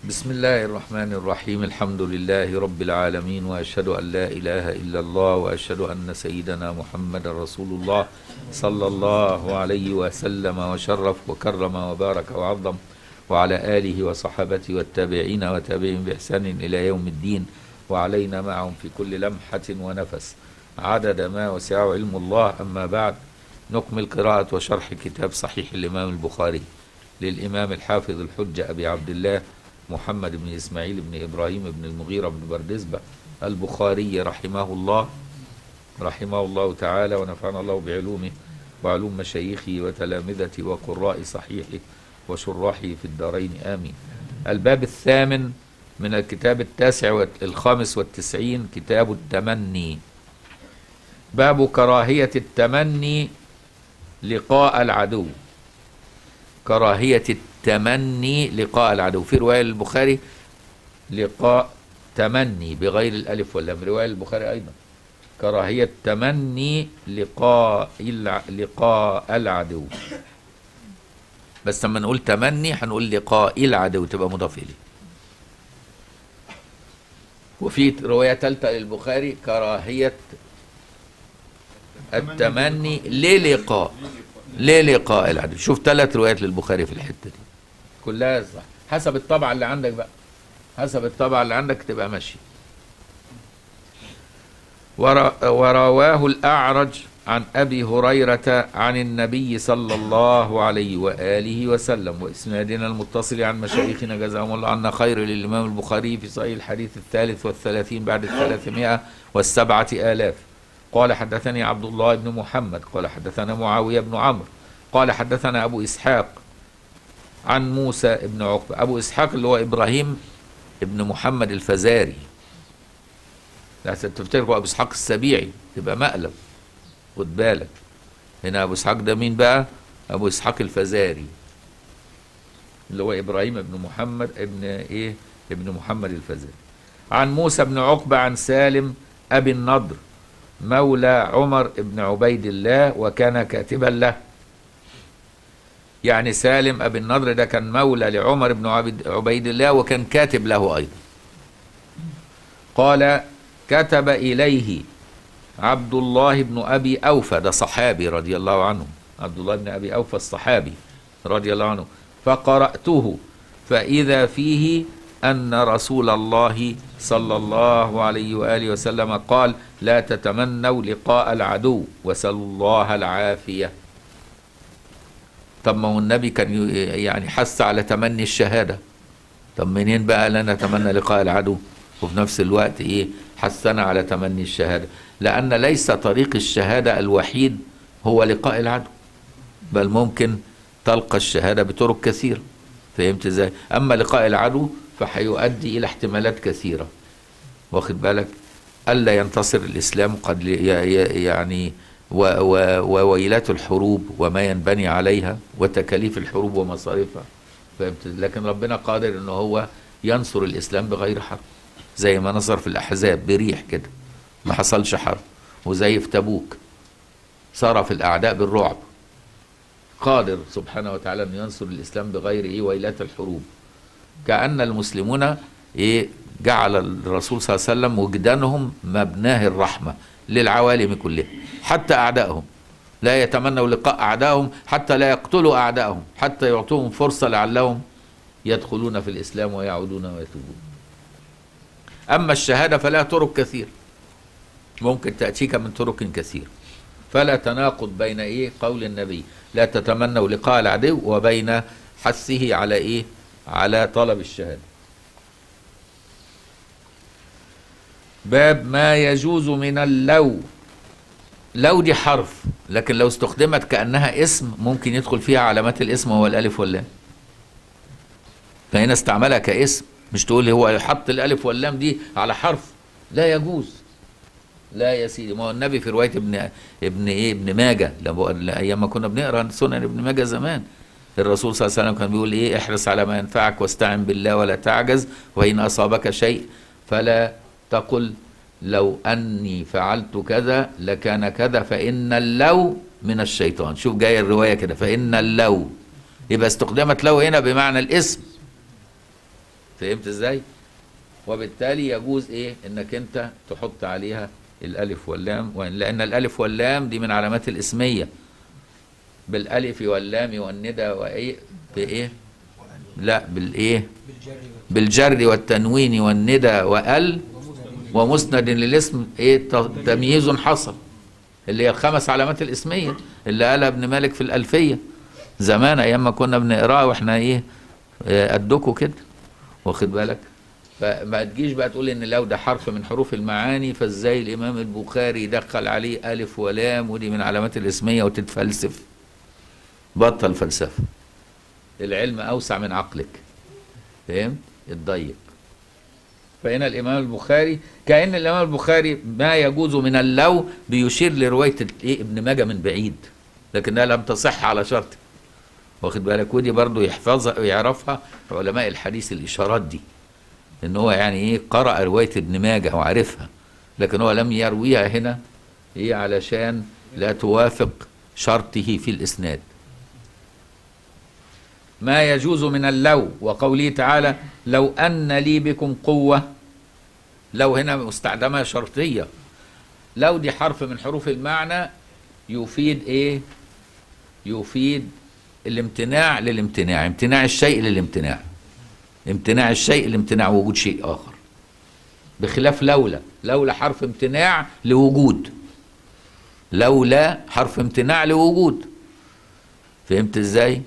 بسم الله الرحمن الرحيم الحمد لله رب العالمين واشهد ان لا اله الا الله واشهد ان سيدنا محمد رسول الله صلى الله عليه وسلم وشرف وكرم وبارك وعظم وعلى اله وصحبه والتابعين وتابعين باحسان الى يوم الدين وعلينا معهم في كل لمحه ونفس عدد ما وسعه علم الله اما بعد نكمل قراءه وشرح كتاب صحيح الامام البخاري للامام الحافظ الحجه ابي عبد الله محمد بن إسماعيل بن إبراهيم بن المغيرة بن بردزبة البخاري رحمه الله رحمه الله تعالى ونفعنا الله بعلومه وعلوم مشايخه وتلامذته وقراء صحيحه وشراحه في الدارين آمين الباب الثامن من الكتاب التاسع والخامس والتسعين كتاب التمني باب كراهية التمني لقاء العدو كراهية التمني لقاء العدو في رواية البخاري لقاء تمني بغير الألف واللام رواية البخاري أيضا كراهية تمني لقاء الع... لقاء العدو بس لما نقول تمني هنقول لقاء العدو تبقى مضاف إليه وفي رواية ثالثة للبخاري كراهية التمني للقاء للقاء العدو شوف ثلاث روايات للبخاري في الحته دي كلها صح حسب الطبعه اللي عندك بقى حسب الطبعه اللي عندك تبقى ماشي ورواه الاعرج عن ابي هريره عن النبي صلى الله عليه واله وسلم واسنادنا المتصل عن مشايخنا جزاهم الله عنا خير للامام البخاري في صحيح الحديث الثالث والثلاثين بعد الثلاثمائه والسبعه الاف قال حدثني عبد الله بن محمد قال حدثنا معاوية بن عمرو قال حدثنا أبو إسحاق عن موسى بن عقبة أبو إسحاق اللي هو إبراهيم ابن محمد الفزاري لا تفتكروا أبو إسحاق السبيعي تبقى مقلب خد بالك هنا أبو إسحاق ده مين بقى أبو إسحاق الفزاري اللي هو إبراهيم ابن محمد ابن إيه ابن محمد الفزاري عن موسى بن عقبة عن سالم أبي النضر مولى عمر بن عبيد الله وكان كاتبا له يعني سالم أبي النضر ده كان مولى لعمر بن عبيد الله وكان كاتب له أيضا قال كتب إليه عبد الله بن أبي أوفى ده صحابي رضي الله عنه عبد الله بن أبي أوفى الصحابي رضي الله عنه فقرأته فإذا فيه أن رسول الله صلى الله عليه وآله وسلم قال لا تتمنوا لقاء العدو وسلوا الله العافية طب ما هو النبي كان يعني حث على تمني الشهادة طب منين بقى لا نتمنى لقاء العدو وفي نفس الوقت ايه حثنا على تمني الشهادة لأن ليس طريق الشهادة الوحيد هو لقاء العدو بل ممكن تلقى الشهادة بطرق كثيرة فهمت ازاي أما لقاء العدو فهيؤدي إلى احتمالات كثيرة واخد بالك ألا ينتصر الإسلام قد يعني وويلات الحروب وما ينبني عليها وتكاليف الحروب ومصاريفها فهمت لكن ربنا قادر ان هو ينصر الاسلام بغير حرب زي ما نصر في الاحزاب بريح كده ما حصلش حرب وزي في تبوك صرف الاعداء بالرعب قادر سبحانه وتعالى ان ينصر الاسلام بغير ايه ويلات الحروب كأن المسلمون إيه جعل الرسول صلى الله عليه وسلم وجدانهم مبناه الرحمة للعوالم كلها حتى أعدائهم لا يتمنوا لقاء أعدائهم حتى لا يقتلوا أعدائهم حتى يعطوهم فرصة لعلهم يدخلون في الإسلام ويعودون ويتوبون أما الشهادة فلها طرق كثير ممكن تأتيك من طرق كثير فلا تناقض بين إيه قول النبي لا تتمنوا لقاء العدو وبين حثه على إيه على طلب الشهادة باب ما يجوز من اللو لو دي حرف لكن لو استخدمت كأنها اسم ممكن يدخل فيها علامات الاسم وهو الألف واللام فهنا استعملها كاسم مش تقول هو حط الألف واللام دي على حرف لا يجوز لا يا سيدي ما هو النبي في رواية ابن ابن ايه ابن ماجه لما ايام ما كنا بنقرا سنن ابن ماجه زمان الرسول صلى الله عليه وسلم كان بيقول ايه احرص على ما ينفعك واستعن بالله ولا تعجز وان اصابك شيء فلا تقل لو اني فعلت كذا لكان كذا فان اللو من الشيطان شوف جاي الروايه كده فان اللو يبقى استخدمت لو هنا بمعنى الاسم فهمت ازاي وبالتالي يجوز ايه انك انت تحط عليها الالف واللام وإن- لان الالف واللام دي من علامات الاسميه بالالف واللام والندى وايه بايه لا بالايه بالجر والتنوين والندى وال ومسند للاسم ايه ت- تمييز حصل اللي هي الخمس علامات الاسميه اللي قالها ابن مالك في الالفيه زمان ايام ما كنا بنقراها واحنا ايه آه، قدكوا كده واخد بالك فما تجيش بقى تقول ان لو ده حرف من حروف المعاني فازاي الامام البخاري يدخل عليه الف ولام ودي من علامات الاسميه وتتفلسف بطل فلسفه العلم اوسع من عقلك فاهم الضيق فهنا الامام البخاري كان الامام البخاري ما يجوز من اللو بيشير لروايه ايه ابن ماجه من بعيد لكنها لم تصح على شرط واخد بالك ودي برضو يحفظها ويعرفها علماء الحديث الاشارات دي ان هو يعني ايه قرأ روايه ابن ماجه وعرفها لكن هو لم يرويها هنا ايه علشان لا توافق شرطه في الاسناد ما يجوز من اللو وقوله تعالى لو أن لي بكم قوة لو هنا مستخدمة شرطية لو دي حرف من حروف المعنى يفيد ايه يفيد الامتناع للامتناع امتناع الشيء للامتناع امتناع الشيء لامتناع وجود شيء آخر بخلاف لولا لولا حرف امتناع لوجود لولا حرف امتناع لوجود فهمت ازاي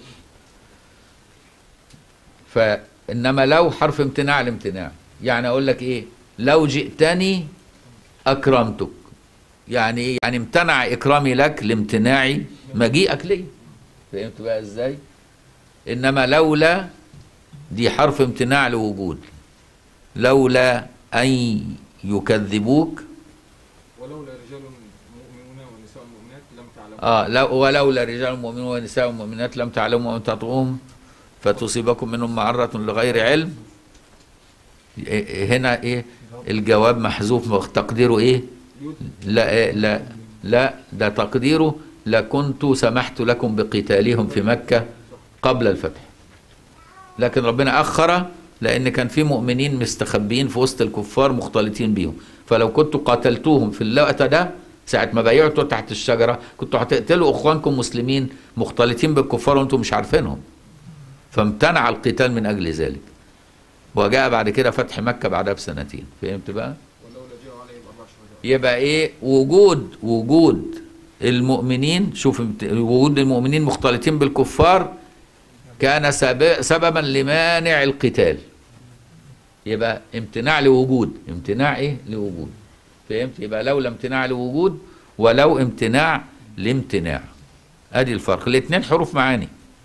فانما لو حرف امتناع لامتناع يعني اقول لك ايه لو جئتني اكرمتك يعني ايه يعني امتنع اكرامي لك لامتناعي مجيئك لي فهمت بقى ازاي انما لولا دي حرف امتناع لوجود لولا ان يكذبوك ولولا رجال مؤمنون ونساء مؤمنات لم تعلموا اه لو ولولا رجال مؤمنون ونساء مؤمنات لم تعلموا ان تطؤوهم فتصيبكم منهم معرة لغير علم إيه- هنا ايه الجواب محذوف تقديره ايه لا إيه لا لا ده تقديره لكنت سمحت لكم بقتالهم في مكة قبل الفتح لكن ربنا أخر لأن كان في مؤمنين مستخبين في وسط الكفار مختلطين بيهم فلو كنتوا قاتلتوهم في الوقت ده ساعة ما بايعتوا تحت الشجرة كنتوا هتقتلوا إخوانكم مسلمين مختلطين بالكفار وأنتم مش عارفينهم فامتنع القتال من أجل ذلك وجاء بعد كده فتح مكة بعدها بسنتين فهمت بقى؟ ولولا جاءوا عليهم أربع شهداء يبقى ايه وجود وجود المؤمنين شوف امت- وجود المؤمنين مختلطين بالكفار كان سب- سببا لمانع القتال يبقى امتناع لوجود امتناع ايه لوجود فهمت يبقى لولا امتناع لوجود ولو امتناع لامتناع ادي الفرق الاثنين حروف معاني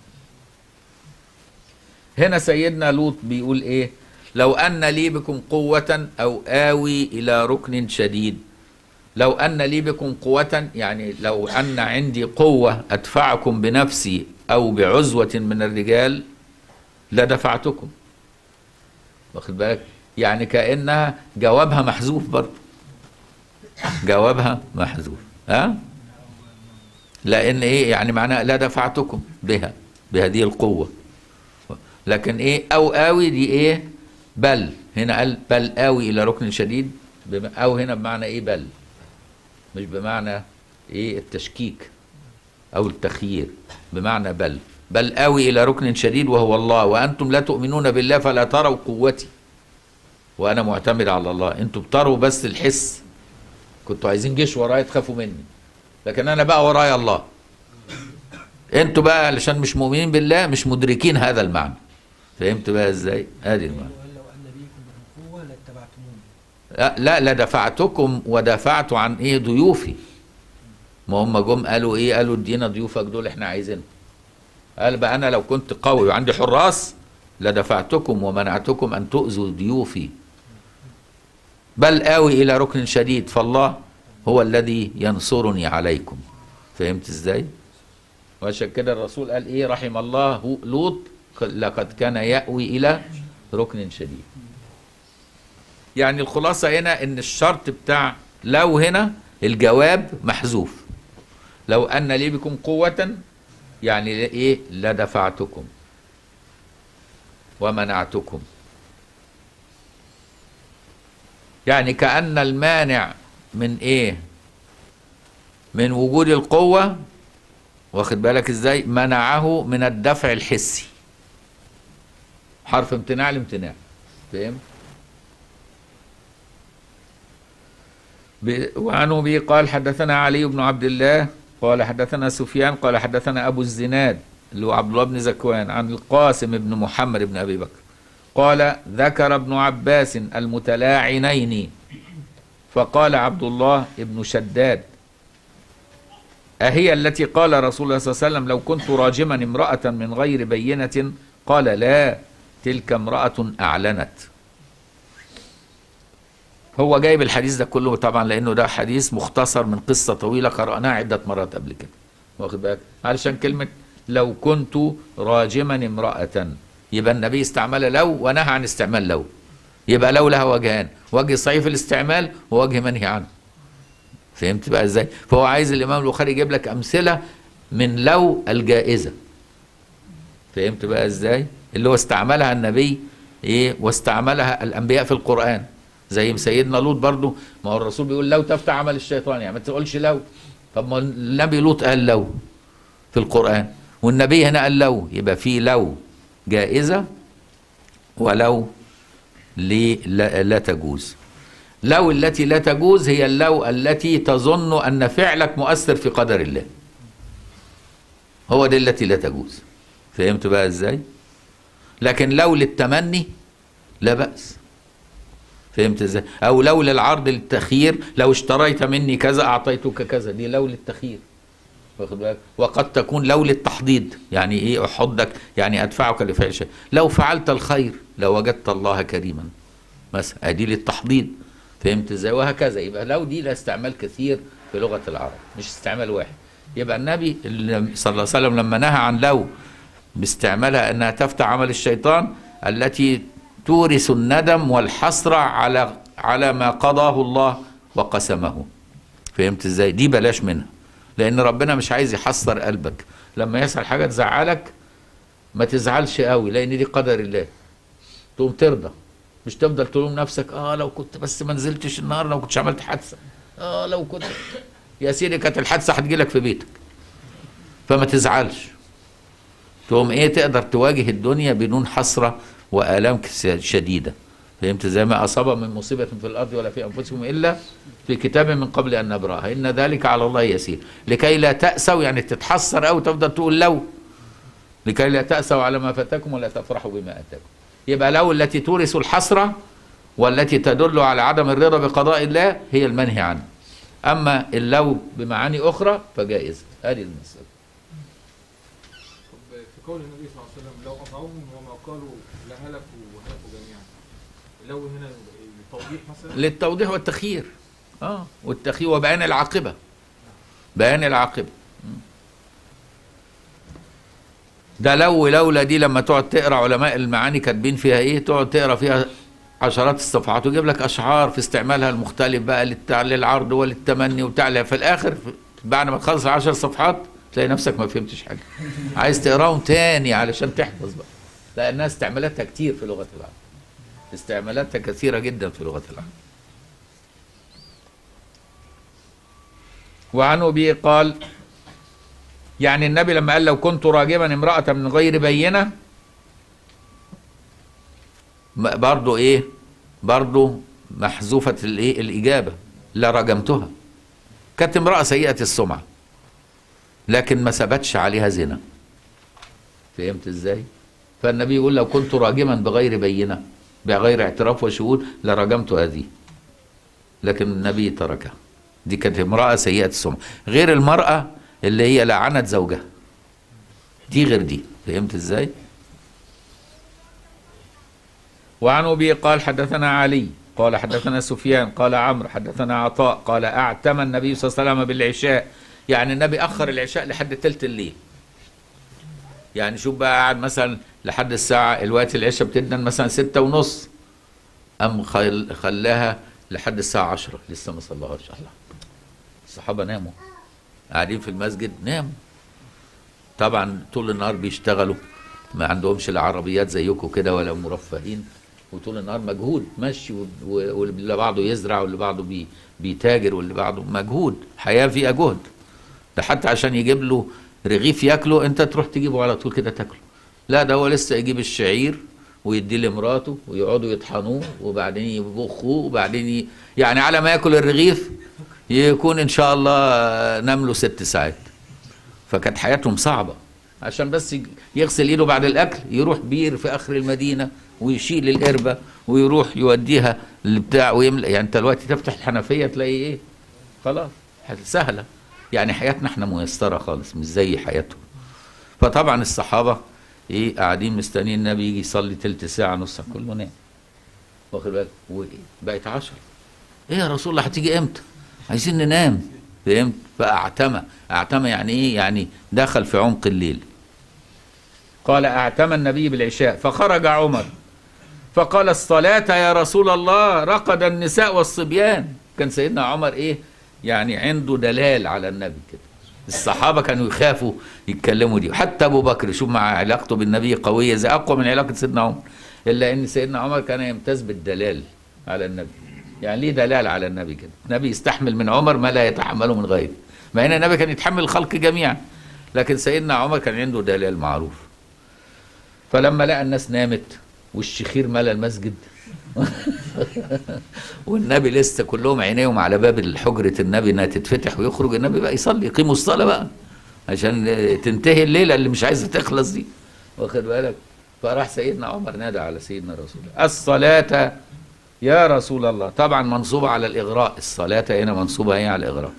هنا سيدنا لوط بيقول ايه لو ان لي بكم قوة او اوي الى ركن شديد لو ان لي بكم قوة يعني لو ان عندي قوة ادفعكم بنفسي او بعزوة من الرجال لدفعتكم واخد بالك يعني كانها جوابها محذوف برضه جوابها محذوف ها لان ايه يعني معناها لا دفعتكم بها بهذه القوه لكن ايه او اوي دي ايه بل هنا قال بل اوي الى ركن شديد بم- او هنا بمعنى ايه بل مش بمعنى ايه التشكيك او التخيير بمعنى بل بل اوي الى ركن شديد وهو الله وانتم لا تؤمنون بالله فلا تروا قوتي وانا معتمد على الله انتوا بتروا بس الحس كنتوا عايزين جيش ورايا تخافوا مني لكن انا بقى ورايا الله انتوا بقى علشان مش مؤمنين بالله مش مدركين هذا المعنى فهمت بقى ازاي ادي المعنى لو ان بيكم من قوه لاتبعتموني لا لا لا دفعتكم ودافعت عن ايه ضيوفي ما هم جم قالوا ايه قالوا ادينا ضيوفك دول احنا عايزينهم قال بقى انا لو كنت قوي وعندي حراس لدفعتكم ومنعتكم ان تؤذوا ضيوفي بل آوي الى ركن شديد فالله هو الذي ينصرني عليكم فهمت ازاي وعشان كده الرسول قال ايه رحم الله لوط لقد كان يأوي الى ركن شديد يعني الخلاصة هنا ان الشرط بتاع لو هنا الجواب محذوف لو ان لي بكم قوة يعني ايه لدفعتكم ومنعتكم يعني كأن المانع من ايه من وجود القوة واخد بالك ازاي منعه من الدفع الحسي حرف امتناع الامتناع فهمت ب- وعن ابي قال حدثنا علي بن عبد الله قال حدثنا سفيان قال حدثنا ابو الزناد اللي هو عبد الله بن زكوان عن القاسم بن محمد بن ابي بكر قال ذكر ابن عباس المتلاعنين فقال عبد الله بن شداد أهي التي قال رسول الله صلى الله عليه وسلم لو كنت راجما امرأة من غير بينة قال لا تلك امرأة أعلنت هو جايب الحديث ده كله طبعا لأنه ده حديث مختصر من قصة طويلة قرأناها عدة مرات قبل كده واخد بالك علشان كلمة لو كنت راجما امرأة يبقى النبي استعمل لو ونهى عن استعمال لو يبقى لو لها وجهان وجه صحيح في الاستعمال ووجه منهي عنه فهمت بقى ازاي فهو عايز الامام البخاري يجيب لك امثله من لو الجائزه فهمت بقى ازاي اللي هو استعملها النبي ايه واستعملها الانبياء في القران زي سيدنا لوط برضو ما هو الرسول بيقول لو تفتح عمل الشيطان يعني ما تقولش لو طب ما النبي لوط قال لو في القران والنبي هنا قال لو يبقى في لو جائزه ولو لي لا, لا تجوز لو التي لا تجوز هي اللو التي تظن أن فعلك مؤثر في قدر الله هو دي التي لا تجوز فهمت بقى ازاي لكن لو للتمني لا بأس فهمت ازاي او لو للعرض للتخيير لو اشتريت مني كذا اعطيتك كذا دي لو للتخيير واخد بالك وقد تكون لو للتحضيض يعني ايه احضك يعني ادفعك لفعل شيء لو فعلت الخير لو وجدت الله كريما مثلا ادي للتحضيض فهمت ازاي وهكذا يبقى لو دي لها استعمال كثير في لغه العرب مش استعمال واحد يبقى النبي اللي صلى الله عليه وسلم لما نهى عن لو باستعمالها انها تفتح عمل الشيطان التي تورث الندم والحسره على على ما قضاه الله وقسمه فهمت ازاي دي بلاش منها لان ربنا مش عايز يحسر قلبك لما يحصل حاجه تزعلك ما تزعلش قوي لان دي قدر الله تقوم ترضى مش تفضل تلوم نفسك اه لو كنت بس ما نزلتش النهارده لو كنتش عملت حادثه اه لو كنت يا سيدي كانت الحادثه هتجيلك في بيتك فما تزعلش تقوم ايه تقدر تواجه الدنيا بدون حسره والام كس- شديده فهمت زي ما اصاب من مصيبه في الارض ولا في انفسكم الا في كتاب من قبل ان نبراها ان ذلك على الله يسير لكي لا تاسوا يعني تتحسر او تفضل تقول لو لكي لا تاسوا على ما فاتكم ولا تفرحوا بما اتاكم يبقى لو التي تورث الحسره والتي تدل على عدم الرضا بقضاء الله هي المنهي عنه اما اللو بمعاني اخرى فجائز هذه المساله طب في قول النبي صلى الله عليه وسلم لو أطعوهم وما قالوا لهلكوا وهلكوا جميعا لو هنا التوضيح مثلا للتوضيح والتخيير اه والتخيير وبيان العاقبه بيان العاقبه مم. ده لو لولا دي لما تقعد تقرا علماء المعاني كاتبين فيها ايه تقعد تقرا فيها عشرات الصفحات ويجيب لك اشعار في استعمالها المختلف بقى للتع- للعرض وللتمني وبتاع في الاخر بعد ما تخلص العشر صفحات تلاقي نفسك ما فهمتش حاجه عايز تقراهم تاني علشان تحفظ بقى لانها استعمالاتها كتير في لغه العرب استعمالاتها كثيره جدا في لغه العرب وعن ابي قال يعني النبي لما قال لو كنت راجما امرأة من غير بينة م- برضو ايه برضو محذوفة الايه الاجابة لرجمتها كانت امرأة سيئة السمعة لكن ما ثبتش عليها زنا فهمت ازاي فالنبي يقول لو كنت راجما بغير بينة بغير اعتراف وشهود لرجمت هذه لكن النبي تركها دي كانت امرأة سيئة السمعة غير المرأة اللي هي لعنت زوجها دي غير دي فهمت ازاي وعن ابي قال حدثنا علي قال حدثنا سفيان قال عمرو حدثنا عطاء قال اعتم النبي صلى الله عليه وسلم بالعشاء يعني النبي اخر العشاء لحد تلت الليل يعني شوف بقى قاعد مثلا لحد الساعة الوقت العشاء بتدن مثلا ستة ونص أم خل- خلاها لحد الساعة عشرة لسه ما صلىهاش الله الصحابة ناموا قاعدين في المسجد ناموا طبعا طول النهار بيشتغلوا ما عندهمش لا عربيات زيكم كده ولا مرفهين وطول النهار مجهود مشي و- و- واللي بعضه يزرع واللي بعضه بي بيتاجر واللي بعضه مجهود حياه فيها جهد ده حتى عشان يجيب له رغيف ياكله انت تروح تجيبه على طول كده تاكله لا ده هو لسه يجيب الشعير ويديه لمراته ويقعدوا يطحنوه وبعدين يبخوه وبعدين ي... يعني على ما ياكل الرغيف يكون ان شاء الله نام له ست ساعات فكانت حياتهم صعبه عشان بس يج- يغسل ايده بعد الاكل يروح بير في اخر المدينه ويشيل القربه ويروح يوديها لبتاع ويملى يعني انت دلوقتي تفتح الحنفيه تلاقي ايه خلاص سهله يعني حياتنا احنا ميسره خالص مش زي حياتهم فطبعا الصحابه ايه قاعدين مستنيين النبي يجي يصلي تلت ساعه نص ساعه كله نام واخد بالك وبقت عشرة ايه يا رسول الله هتيجي امتى عايزين ننام فهمت فاعتمى اعتمى يعني ايه يعني دخل في عمق الليل قال اعتمى النبي بالعشاء فخرج عمر فقال الصلاة يا رسول الله رقد النساء والصبيان كان سيدنا عمر ايه يعني عنده دلال على النبي كده الصحابة كانوا يخافوا يتكلموا دي حتى أبو بكر شوف مع علاقته بالنبي قوية زي أقوى من علاقة سيدنا عمر إلا إن سيدنا عمر كان يمتاز بالدلال على النبي يعني ليه دلال على النبي كده النبي يستحمل من عمر ما لا يتحمله من غيره مع إن النبي كان يتحمل الخلق جميعا لكن سيدنا عمر كان عنده دلال معروف فلما لقى الناس نامت والشخير ملا المسجد والنبي لسه كلهم عينيهم على باب حجرة النبي انها تتفتح ويخرج النبي بقى يصلي يقيموا الصلاة بقى عشان تنتهي الليلة اللي مش عايزة تخلص دي واخد بالك فراح سيدنا عمر نادى على سيدنا رسول الله الصلاة يا رسول الله طبعا منصوبة على الإغراء الصلاة هنا منصوبة هي على الإغراء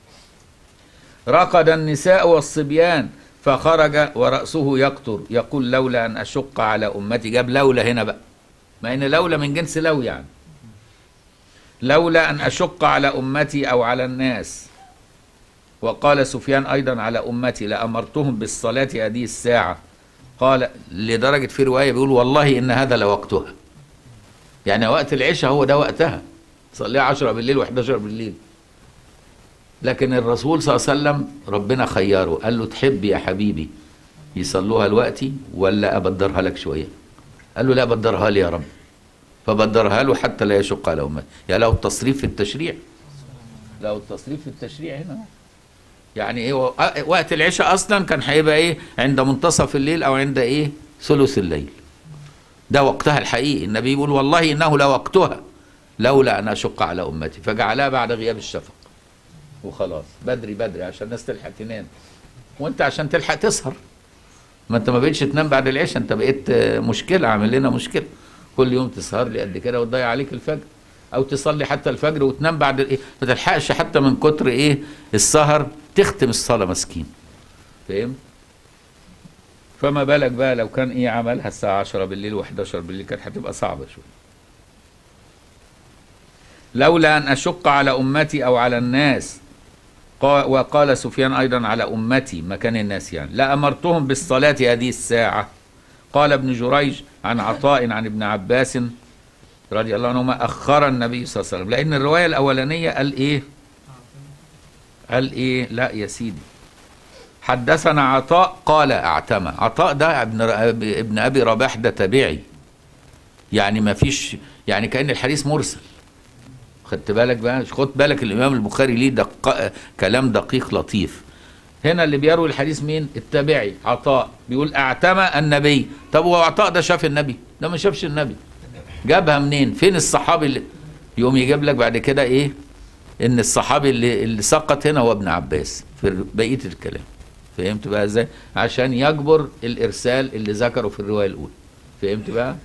رقد النساء والصبيان فخرج ورأسه يقطر يقول لولا أن أشق على أمتي جاب لولا هنا بقى ما إن لولا من جنس لو يعني لولا أن أشق على أمتي أو على الناس وقال سفيان أيضا على أمتي لأمرتهم بالصلاة هذه الساعة قال لدرجة في رواية بيقول والله إن هذا لوقتها يعني وقت العشاء هو ده وقتها صليها 10 بالليل و11 بالليل لكن الرسول صلى الله عليه وسلم ربنا خيره قال له تحب يا حبيبي يصلوها دلوقتي ولا أبدرها لك شوية قال له لا بدرها لي يا رب فبدرها له حتى لا يشق على امته يا له التصريف في التشريع له التصريف في التشريع هنا يعني ايه و- آه، وقت العشاء اصلا كان هيبقى ايه عند منتصف الليل او عند ايه ثلث الليل ده وقتها الحقيقي النبي يقول والله انه لوقتها لولا ان اشق على امتي فجعلها بعد غياب الشفق وخلاص بدري بدري عشان الناس تلحق تنام وانت عشان تلحق تسهر ما انت ما بقتش تنام بعد العشاء انت بقيت آه، مشكله عامل لنا مشكله كل يوم تسهر لي قد كده وتضيع عليك الفجر او تصلي حتى الفجر وتنام بعد الايه ما تلحقش حتى من كتر ايه السهر تختم الصلاه مسكين فاهم فما بالك بقى لو كان ايه عملها الساعه 10 بالليل و11 بالليل كانت هتبقى صعبه شويه لولا ان اشق على امتي او على الناس قا- وقال سفيان ايضا على امتي مكان الناس يعني لامرتهم بالصلاه هذه الساعه قال ابن جريج عن عطاء عن ابن عباس رضي الله عنهما اخر النبي صلى الله عليه وسلم لان الروايه الاولانيه قال ايه قال ايه لا يا سيدي حدثنا عطاء قال اعتمى عطاء ده ابن ابن ابي رباح ده تابعي يعني ما فيش يعني كان الحديث مرسل خدت بالك بقى خد بالك الامام البخاري ليه دق... كلام دقيق لطيف هنا اللي بيروي الحديث مين التابعي عطاء بيقول اعتمى النبي طب هو عطاء ده شاف النبي ده ما شافش النبي جابها منين فين الصحابي اللي يقوم يجيب لك بعد كده ايه ان الصحابي اللي, اللي سقط هنا هو ابن عباس في بقيه الكلام فهمت بقى ازاي عشان يجبر الارسال اللي ذكره في الروايه الاولى فهمت بقى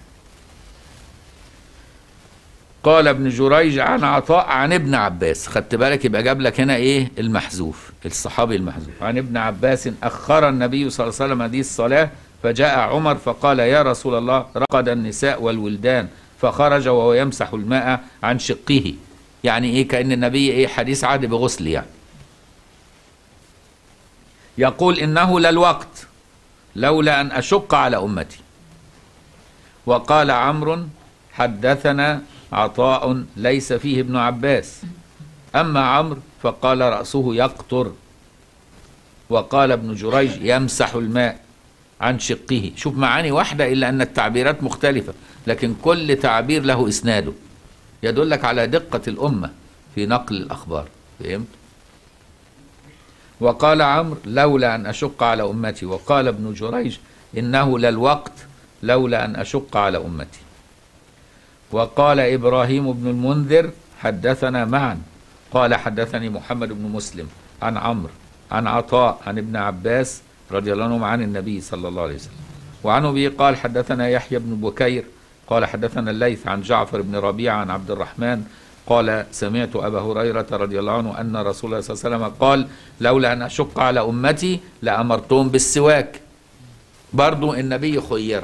قال ابن جريج عن عطاء عن ابن عباس خدت بالك يبقى جاب لك هنا ايه المحذوف الصحابي المحذوف عن ابن عباس اخر النبي صلى الله عليه وسلم هذه الصلاه فجاء عمر فقال يا رسول الله رقد النساء والولدان فخرج وهو يمسح الماء عن شقه يعني ايه كان النبي ايه حديث عهد بغسل يعني يقول انه للوقت لولا ان اشق على امتي وقال عمرو حدثنا عطاء ليس فيه ابن عباس أما عمرو فقال رأسه يقطر وقال ابن جريج يمسح الماء عن شقه شوف معاني واحدة إلا أن التعبيرات مختلفة لكن كل تعبير له اسناده يدلك على دقة الأمة في نقل الأخبار فهمت؟ وقال عمرو لولا أن أشق على أمتي وقال ابن جريج إنه للوقت لولا أن أشق على أمتي وقال إبراهيم بن المنذر حدثنا معا قال حدثني محمد بن مسلم عن عمرو عن عطاء عن ابن عباس رضي الله عنهم عن النبي صلى الله عليه وسلم وعن أبي قال حدثنا يحيى بن بكير قال حدثنا الليث عن جعفر بن ربيعة عن عبد الرحمن قال سمعت أبا هريرة رضي الله عنه أن رسول الله صلى الله عليه وسلم قال لولا أن أشق على أمتي لأمرتهم بالسواك برضو النبي خير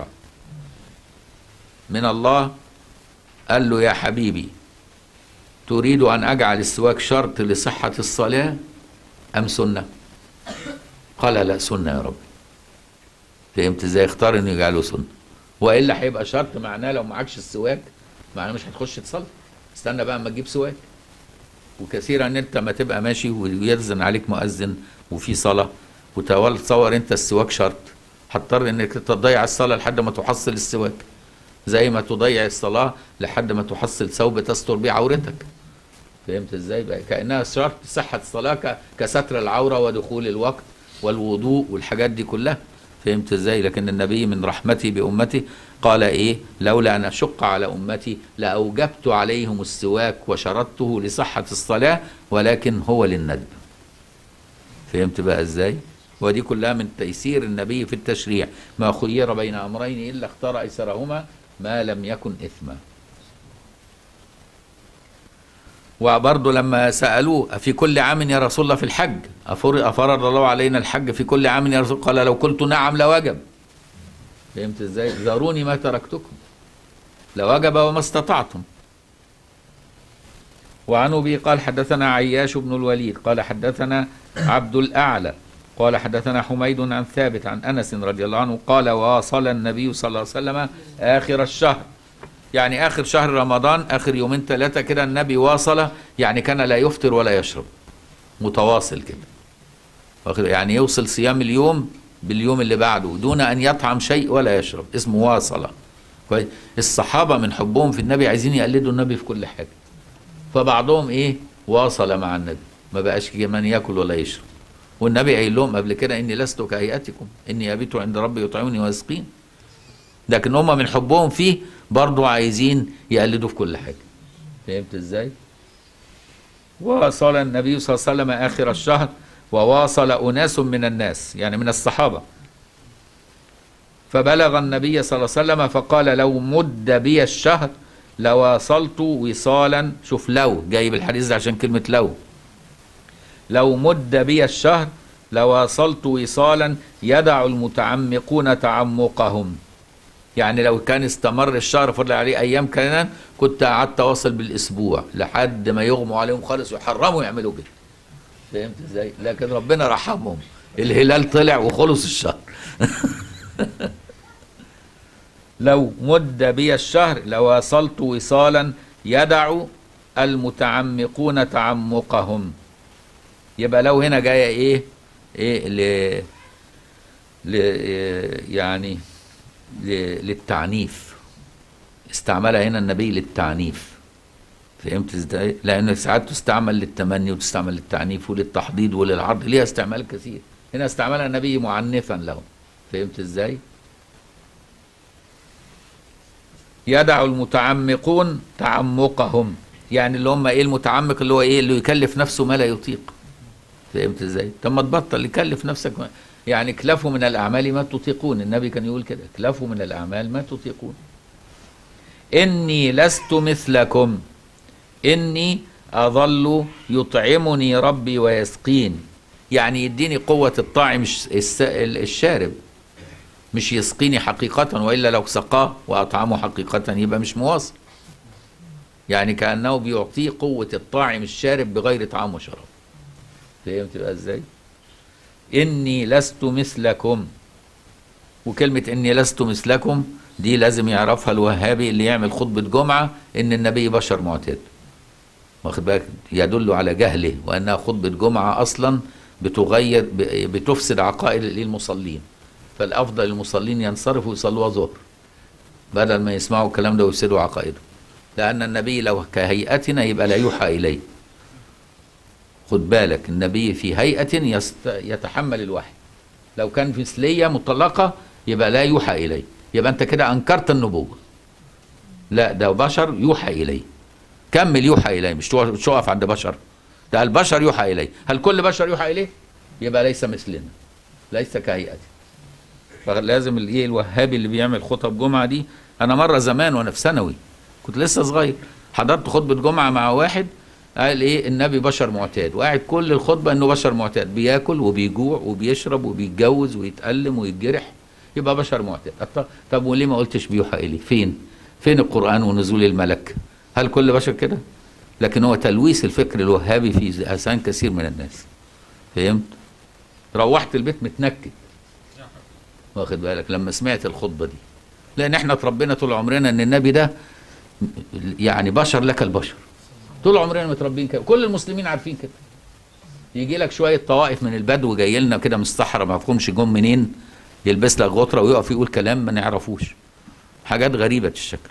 من الله قال له يا حبيبي تريد أن أجعل السواك شرط لصحة الصلاة أم سنة قال لا سنة يا رب فهمت ازاي اختار انه يجعله سنة والا هيبقى شرط معناه لو معكش السواك معناه مش هتخش تصلي استنى بقى اما تجيب سواك وكثيرا ان انت ما تبقى ماشي ويرزن عليك مؤذن وفي صلاه وتصور انت السواك شرط هتضطر انك تضيع الصلاه لحد ما تحصل السواك زي ما تضيع الصلاه لحد ما تحصل ثوب تستر بيه عورتك فهمت ازاي بقى كانها شرط صحه الصلاه ك- كستر العوره ودخول الوقت والوضوء والحاجات دي كلها فهمت ازاي لكن النبي من رحمته بامته قال ايه لولا ان اشق على امتي لاوجبت عليهم السواك وشرطته لصحه الصلاه ولكن هو للندب فهمت بقى ازاي ودي كلها من تيسير النبي في التشريع ما خير بين امرين الا اختار ايسرهما ما لم يكن اثما وبرضه لما سألوه في كل عام يا رسول الله في الحج أفر- أفرض الله علينا الحج في كل عام يا رسول قال لو قلت نعم لوجب فهمت ازاي ذروني ما تركتكم لوجب وما استطعتم وعن ابي قال حدثنا عياش بن الوليد قال حدثنا عبد الاعلى قال حدثنا حميد عن ثابت عن انس رضي الله عنه قال واصل النبي صلى الله عليه وسلم اخر الشهر يعني اخر شهر رمضان اخر يومين ثلاثه كده النبي واصل يعني كان لا يفطر ولا يشرب متواصل كده واخد- يعني يوصل صيام اليوم باليوم اللي بعده دون ان يطعم شيء ولا يشرب اسمه واصله كويس الصحابه من حبهم في النبي عايزين يقلدوا النبي في كل حاجه فبعضهم ايه واصل مع النبي ما بقاش كمان ياكل ولا يشرب والنبي قايل لهم قبل كده اني لست كهيئتكم اني ابيت عند ربي يطعمني ويسقين لكن هم من حبهم فيه برضو عايزين يقلدوا في كل حاجه فهمت ازاي واصل النبي صلى الله عليه وسلم اخر الشهر وواصل اناس من الناس يعني من الصحابه فبلغ النبي صلى الله عليه وسلم فقال لو مد بي الشهر لواصلت وصالا شوف لو جايب الحديث ده عشان كلمه لو لو مد بي الشهر لواصلت وصالا يدع المتعمقون تعمقهم يعني لو كان استمر الشهر فضل عليه ايام كمان كنت قعدت اواصل بالاسبوع لحد ما يغموا عليهم خالص ويحرموا يعملوا كده فهمت ازاي لكن ربنا رحمهم الهلال طلع وخلص الشهر لو مد بي الشهر لواصلت وصالا يدع المتعمقون تعمقهم يبقى لو هنا جايه ايه ايه ل ل يعني ل... للتعنيف استعملها هنا النبي للتعنيف فهمت ازاي؟ لأن ساعات تستعمل للتمني وتستعمل للتعنيف وللتحضيض وللعرض ليها استعمال كثير هنا استعملها النبي معنفا له فهمت ازاي؟ يدع المتعمقون تعمقهم يعني اللي هم ايه المتعمق اللي هو ايه اللي يكلف نفسه ما لا يطيق فهمت ازاي؟ طب ما تبطل يكلف نفسك ما يعني اكلفوا من الاعمال ما تطيقون النبي كان يقول كده اكلفوا من الاعمال ما تطيقون اني لست مثلكم اني اظل يطعمني ربي ويسقين يعني يديني قوة الطاعم الش- الس- الشارب مش يسقيني حقيقة وإلا لو سقاه وأطعمه حقيقة يبقى مش مواصل يعني كأنه بيعطيه قوة الطاعم الشارب بغير طعام وشراب فهمت بقى ازاي؟ إني لست مثلكم وكلمة إني لست مثلكم دي لازم يعرفها الوهابي اللي يعمل خطبة جمعة إن النبي بشر معتاد واخد بالك يدل على جهله وأنها خطبة جمعة أصلا بتغير ب- بتفسد عقائد المصلين فالأفضل المصلين ينصرفوا ويصلوا ظهر بدل ما يسمعوا الكلام ده ويفسدوا عقائدهم لأن النبي لو كهيئتنا يبقى لا يوحى إليه خد بالك النبي في هيئة يست... يتحمل الوحي لو كان في مثلية مطلقة يبقى لا يوحى إليه يبقى أنت كده أنكرت النبوة لا ده بشر يوحى إليه كمل يوحى إليه مش تقف- مش تقف عند بشر ده البشر يوحى إليه هل كل بشر يوحى إليه يبقى ليس مثلنا ليس كهيئتنا فلازم الايه الوهابي اللي بيعمل خطب جمعه دي انا مره زمان وانا في ثانوي كنت لسه صغير حضرت خطبه جمعه مع واحد قال ايه النبي بشر معتاد وقاعد كل الخطبه انه بشر معتاد بياكل وبيجوع وبيشرب وبيتجوز ويتألم ويتجرح يبقى بشر معتاد أط- طب وليه ما قلتش بيوحى اليه فين فين القران ونزول الملك هل كل بشر كده لكن هو تلويث الفكر الوهابي في اذهان كثير من الناس فهمت روحت البيت متنكد واخد بالك لما سمعت الخطبه دي لان احنا اتربينا طول عمرنا ان النبي ده يعني بشر لك البشر طول عمرنا متربيين كده كل المسلمين عارفين كده يجي لك شويه طوائف من البدو جاي لنا كده من الصحراء ما فهمش جم منين يلبس لك غطره ويقف يقول كلام ما نعرفوش حاجات غريبه الشكل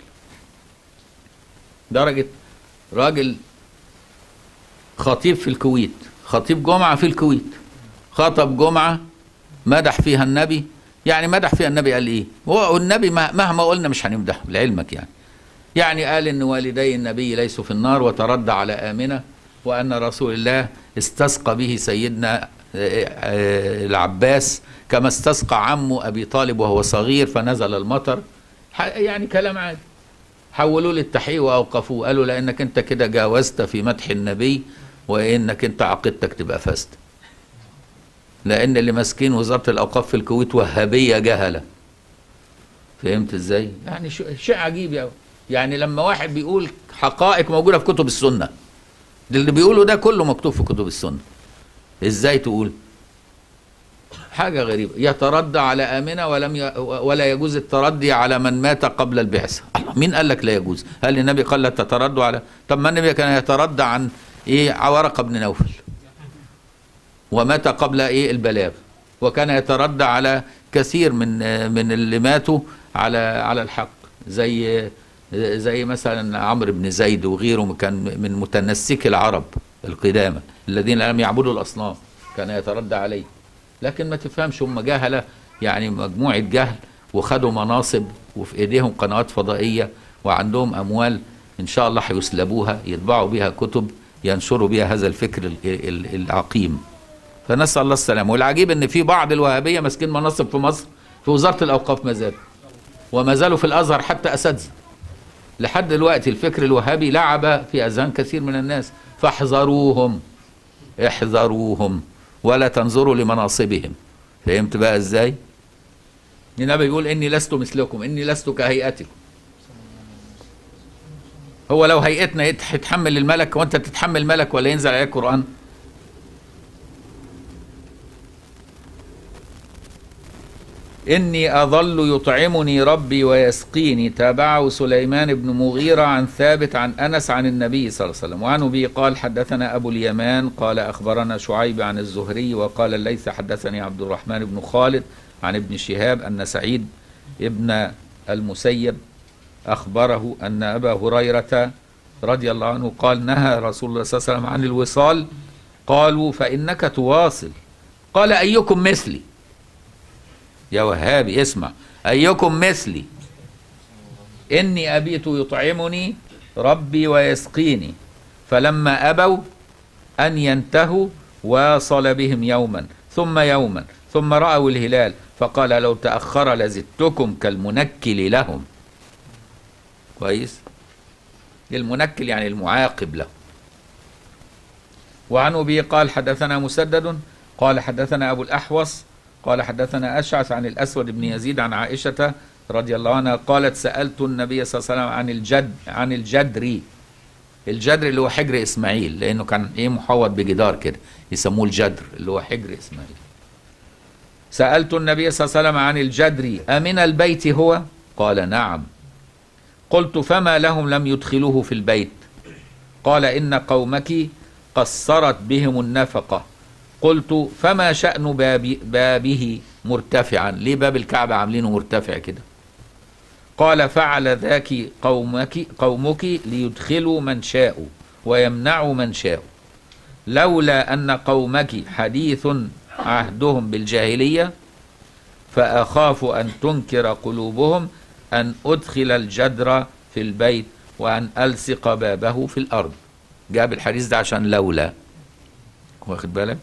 درجه راجل خطيب في الكويت خطيب جمعه في الكويت خطب جمعه مدح فيها النبي يعني مدح فيها النبي قال ايه هو النبي مه- مهما قلنا مش هنمدحه لعلمك يعني يعني قال ان والدي النبي ليسوا في النار وتردى على امنه وان رسول الله استسقى به سيدنا آه، آه، العباس كما استسقى عمه ابي طالب وهو صغير فنزل المطر ح- يعني كلام عادي حولوه للتحقيق واوقفوه قالوا لانك انت كده جاوزت في مدح النبي وانك انت عقيدتك تبقى فاسده لان اللي ماسكين وزاره الاوقاف في الكويت وهابيه جهله فهمت ازاي يعني شو- شيء عجيب يعني يعني لما واحد بيقول حقائق موجوده في كتب السنه ده اللي بيقوله ده كله مكتوب في كتب السنه ازاي تقول حاجه غريبه يتردى على امنه ولم ي... ولا يجوز التردي على من مات قبل البعثه الله مين قال لك لا يجوز هل النبي قال لا تتردوا على طب ما النبي كان يتردى عن ايه ورقه بن نوفل ومات قبل ايه البلاغ وكان يتردى على كثير من من اللي ماتوا على على الحق زي زي مثلا عمرو بن زيد وغيره كان من متنسك العرب القدامى الذين لم يعبدوا الاصنام كان يتردى عليه لكن ما تفهمش هم جهله يعني مجموعه جهل وخدوا مناصب وفي ايديهم قنوات فضائيه وعندهم اموال ان شاء الله هيسلبوها يطبعوا بها كتب ينشروا بها هذا الفكر ال- ال- العقيم فنسال الله السلامه والعجيب ان في بعض الوهابيه ماسكين مناصب في مصر في وزاره الاوقاف ما زالوا وما زالوا في الازهر حتى اساتذه لحد دلوقتي الفكر الوهابي لعب في اذهان كثير من الناس فاحذروهم احذروهم ولا تنظروا لمناصبهم فهمت بقى ازاي النبي بيقول اني لست مثلكم اني لست كهيئتكم هو لو هيئتنا يت- يتحمل الملك وانت تتحمل ملك ولا ينزل عليك قران إني أظل يطعمني ربي ويسقيني تابعه سليمان بن مغيرة عن ثابت عن أنس عن النبي صلى الله عليه وسلم وعن أبي قال حدثنا أبو اليمان قال أخبرنا شعيب عن الزهري وقال ليس حدثني عبد الرحمن بن خالد عن ابن شهاب أن سعيد ابن المسيب أخبره أن أبا هريرة رضي الله عنه قال نهى رسول الله صلى الله عليه وسلم عن الوصال قالوا فإنك تواصل قال أيكم مثلي يا وهابي اسمع أيكم مثلي إني أبيت يطعمني ربي ويسقيني فلما أبوا أن ينتهوا واصل بهم يوما ثم يوما ثم رأوا الهلال فقال لو تأخر لزدتكم كالمنكل لهم كويس المنكل يعني المعاقب له وعن أبي قال حدثنا مسدد قال حدثنا أبو الأحوص قال حدثنا أشعث عن الأسود بن يزيد عن عائشة رضي الله عنها قالت سألت النبي صلى الله عليه وسلم عن الجد عن الجدري الجدر اللي هو حجر إسماعيل لأنه كان إيه محوط بجدار كده يسموه الجدر اللي هو حجر إسماعيل سألت النبي صلى الله عليه وسلم عن الجدري أمن البيت هو قال نعم قلت فما لهم لم يدخلوه في البيت قال إن قومك قصرت بهم النفقة قلت فما شأن باب بابه مرتفعا ليه باب الكعبة عاملينه مرتفع كده قال فعل ذاك قومك قومك ليدخلوا من شاءوا ويمنعوا من شاءوا لولا أن قومك حديث عهدهم بالجاهلية فأخاف أن تنكر قلوبهم أن أدخل الجدر في البيت وأن ألصق بابه في الأرض جاب الحديث ده عشان لولا واخد بالك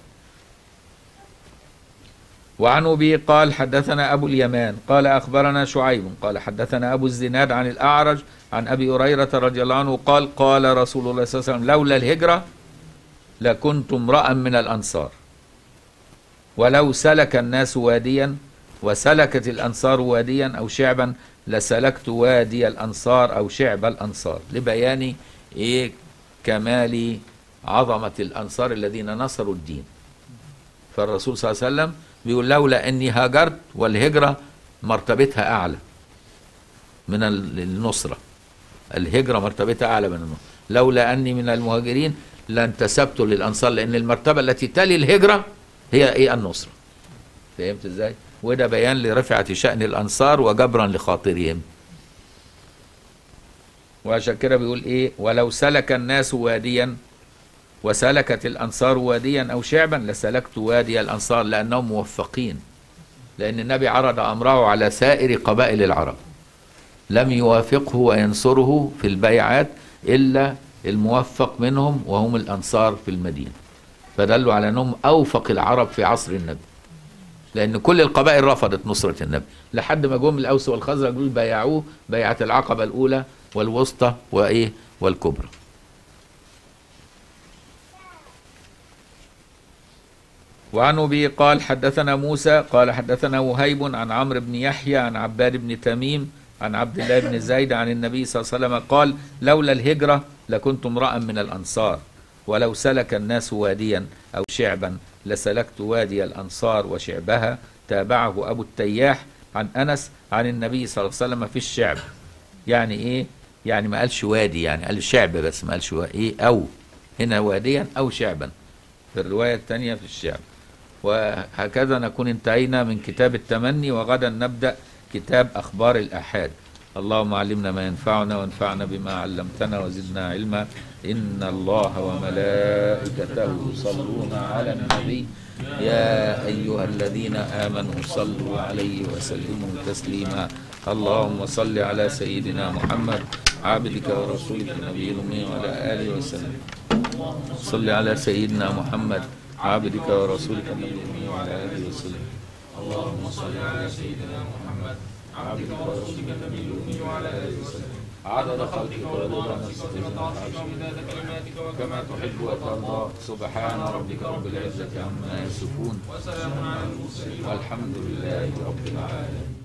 وعن أبي قال حدثنا أبو اليمان قال أخبرنا شعيب قال حدثنا أبو الزناد عن الأعرج عن أبي هريرة رضي الله عنه قال قال رسول الله صلى الله عليه وسلم لولا الهجرة لكنت امرأ من الأنصار ولو سلك الناس واديا وسلكت الأنصار واديا أو شعبا لسلكت وادي الأنصار أو شعب الأنصار لبيان إيه كمال عظمة الأنصار الذين نصروا الدين فالرسول صلى الله عليه وسلم بيقول لولا أني هاجرت والهجرة مرتبتها أعلى من ال- النصرة الهجرة مرتبتها أعلى من النصرة لولا أني من المهاجرين لانتسبت للأنصار لأن المرتبة التي تلي الهجرة هي إيه النصرة فهمت إزاي؟ وده بيان لرفعة شأن الأنصار وجبرا لخاطرهم وعشان كده بيقول إيه ولو سلك الناس واديا وسلكت الأنصار واديا أو شعبا لسلكت وادي الأنصار لأنهم موفقين لأن النبي عرض أمره على سائر قبائل العرب لم يوافقه وينصره في البيعات إلا الموفق منهم وهم الأنصار في المدينة فدلوا على أنهم أوفق العرب في عصر النبي لأن كل القبائل رفضت نصرة النبي لحد ما جم الأوس والخزرج دول بايعوه بيعة العقبة الأولى والوسطى وإيه والكبرى وعن أبي قال حدثنا موسى قال حدثنا وهيب عن عمرو بن يحيى عن عباد بن تميم عن عبد الله بن زيد عن النبي صلى الله عليه وسلم قال لولا الهجرة لكنت امرأ من الأنصار ولو سلك الناس واديا أو شعبا لسلكت وادي الأنصار وشعبها تابعه أبو التياح عن أنس عن النبي صلى الله عليه وسلم في الشعب يعني إيه يعني ما قالش وادي يعني قال شعب بس ما قالش وا- إيه أو هنا واديا أو شعبا في الرواية الثانية في الشعب وهكذا نكون انتهينا من كتاب التمني وغدا نبدأ كتاب أخبار الآحاد اللهم علمنا ما ينفعنا وانفعنا بما علمتنا وزدنا علما إن الله وملائكته يصلون على النبي يا أيها الذين آمنوا صلوا عليه وسلموا تسليما اللهم صل على سيدنا محمد عبدك ورسولك النبي الأمي وعلى آله وسلم صل على سيدنا محمد عبدك ورسولك النبي الأمي وعلى آله وسلم اللهم صل على سيدنا محمد عبدك ورسولك النبي الأمي وعلى آله وسلم عدد خلقك ورضا نفسك كما تحب وترضى سبحان ربك رب العزة عما يصفون والحمد لله رب العالمين